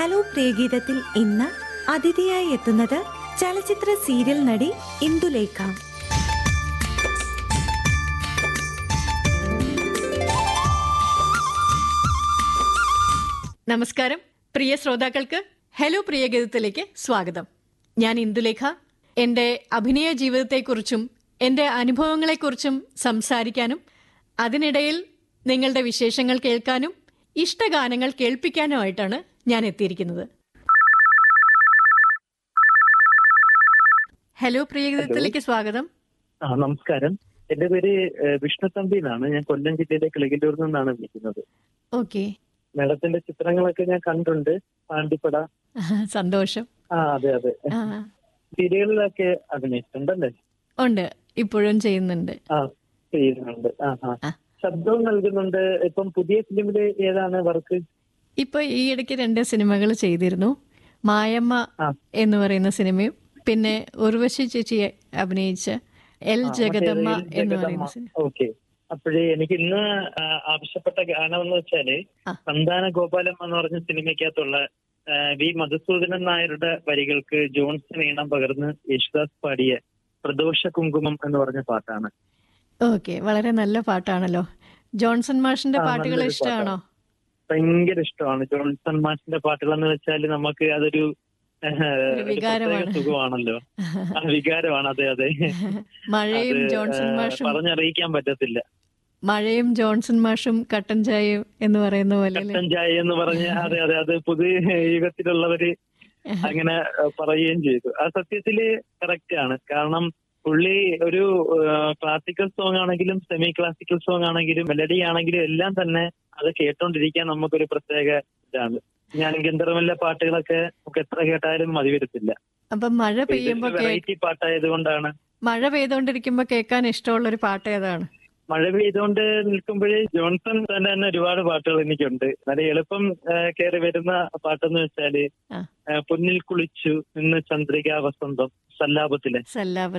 Hello പ്രിയഗീതത്തിൽ ഇന്ന് അതിഥിയായി എത്തുന്നത് ചലച്ചിത്ര സീരിയൽ നടി ഇന്ദുലേഖ നമസ്കാരം പ്രിയ ശ്രോതാക്കൾക്ക് ഹലോ പ്രിയഗീതത്തിലേക്ക് സ്വാഗതം ഞാൻ ഇന്ദുലേഖ എൻ്റെ അഭിനയ ജീവിതത്തെക്കുറിച്ചും എൻ്റെ അനുഭവങ്ങളെക്കുറിച്ചും സംസാരിക്കാനും അതിനിടയിൽ നിങ്ങളുടെ വിശേഷങ്ങൾ കേൾക്കാനും ഇഷ്ടഗാനങ്ങൾ കേൾപ്പിക്കാനുമായിട്ടാണ് ഞാൻ എത്തിയിരിക്കുന്നത് ഹലോ പ്രിയഗീതത്തിലേക്ക് സ്വാഗതം ആ നമസ്കാരം എന്റെ പേര് ഏഹ്, വിഷ്ണു തമ്പി എന്നാണ് ഞാൻ കൊല്ലം ജില്ലയിലെ കിളികല്ലൂരിൽ നിന്നാണ് വിളിക്കുന്നത് ഓക്കെ മേഡത്തിന്റെ ചിത്രങ്ങളൊക്കെ ഞാൻ കണ്ടിട്ടുണ്ട് പാണ്ടിപ്പട സന്തോഷം ആ അതെ അതെ ആ, സീരിയലിലൊക്കെ അഭിനയിച്ചിട്ടുണ്ടല്ലേ ഉണ്ട് ഇപ്പോഴും ചെയ്യുന്നുണ്ട് ആ ചെയ്യുന്നുണ്ട് ആ ആ ആ. ശബ്ദവും നൽകുന്നുണ്ട് ഇപ്പം പുതിയ ഫിലിമില് ഏതാണ് വർക്ക് ഇപ്പൊ ഈ ഇടയ്ക്ക് രണ്ട് സിനിമകൾ ചെയ്തിരുന്നു മായമ്മ ആ. എന്ന് പറയുന്ന സിനിമയും പിന്നെ ഉർവശി ചേച്ചി അഭിനയിച്ച എൽ ജഗദമ്മ എന്ന് പറയുന്ന സിനിമ ഓക്കെ അപ്പോഴേ എനിക്ക് ഇന്ന് ആ, ആവശ്യപ്പെട്ട ഗാനം എന്ന് വെച്ചാല് ആ. സന്താന ഗോപാലം എന്ന് പറഞ്ഞ സിനിമയ്ക്കകത്തുള്ള ആ, വി മധുസൂദനൻ നായരുടെ വരികൾക്ക് ജോൺസൺ ഈണം പകർന്ന് യേശുദാസ് പാടിയ പ്രദോഷ കുങ്കുമം എന്ന് പറഞ്ഞ പാട്ടാണ് ഓക്കെ വളരെ നല്ല പാട്ടാണല്ലോ ജോൺസൺ മാഷിന്റെ ആ, പാട്ടുകൾ നല്ലൊരു ഇഷ്ടമാണോ ഭയങ്കര ഇഷ്ടമാണ് ജോൺസൺ മാഷിന്റെ പാട്ടുകൾ എന്ന് വെച്ചാൽ നമുക്ക് അതൊരു ഏഹ്, ഒരു ഒരു വികാരമാണ്. പ്രത്യേക സുഖമാണല്ലോ ആ വികാരമാണ് അതെ അതെ മഴയും അത്, ജോൺസൺ ഏഹ്, മാഷും പറഞ്ഞറിയിക്കാൻ പറ്റത്തില്ല മഴയും ജോൺസൺ മാഷും കട്ടൻ ചായയും എന്ന് പറയുന്ന പോലെ അല്ലേ? കട്ടൻ ചായ എന്ന് പറഞ്ഞ അതെ അതെ അത് പുതിയ യുഗത്തിലുള്ളവര് അങ്ങനെ ഏഹ്, പറയുകയും ചെയ്തു ആ സത്യത്തില് കറക്റ്റ് ആണ് കാരണം പുള്ളി ഒരു ക്ലാസിക്കൽ സോങ് ആണെങ്കിലും സെമി ക്ലാസിക്കൽ സോങ് ആണെങ്കിലും മെലഡി ആണെങ്കിലും എല്ലാം തന്നെ അത് കേട്ടോണ്ടിരിക്കാൻ നമുക്കൊരു പ്രത്യേക ഇതാണ് ഞാൻ ഗന്ധർവല്ല പാട്ടുകളൊക്കെ നമുക്ക് എത്ര കേട്ടാലും മതി വരത്തില്ല അപ്പൊ മഴ പെയ്യുമ്പോ കേ- വെറൈറ്റി പാട്ടായത് കൊണ്ടാണ് മഴ പെയ്തോണ്ടിരിക്കുമ്പോ കേൾക്കാൻ ഇഷ്ടമുള്ള ഒരു പാട്ട് ഏതാണ് മഴ പെയ്തുകൊണ്ട് നിൽക്കുമ്പോഴേ ജോൺസൺ തന്നെ തന്നെ ഒരുപാട് പാട്ടുകൾ എനിക്കുണ്ട് നല്ല എളുപ്പം കയറി വരുന്ന പാട്ടെന്ന് വെച്ചാല് ആ. ആ, പൊന്നിൽ കുളിച്ചു ഇന്ന് ചന്ദ്രിക വസന്തം സല്ലാപത്തിലെ സല്ലാപ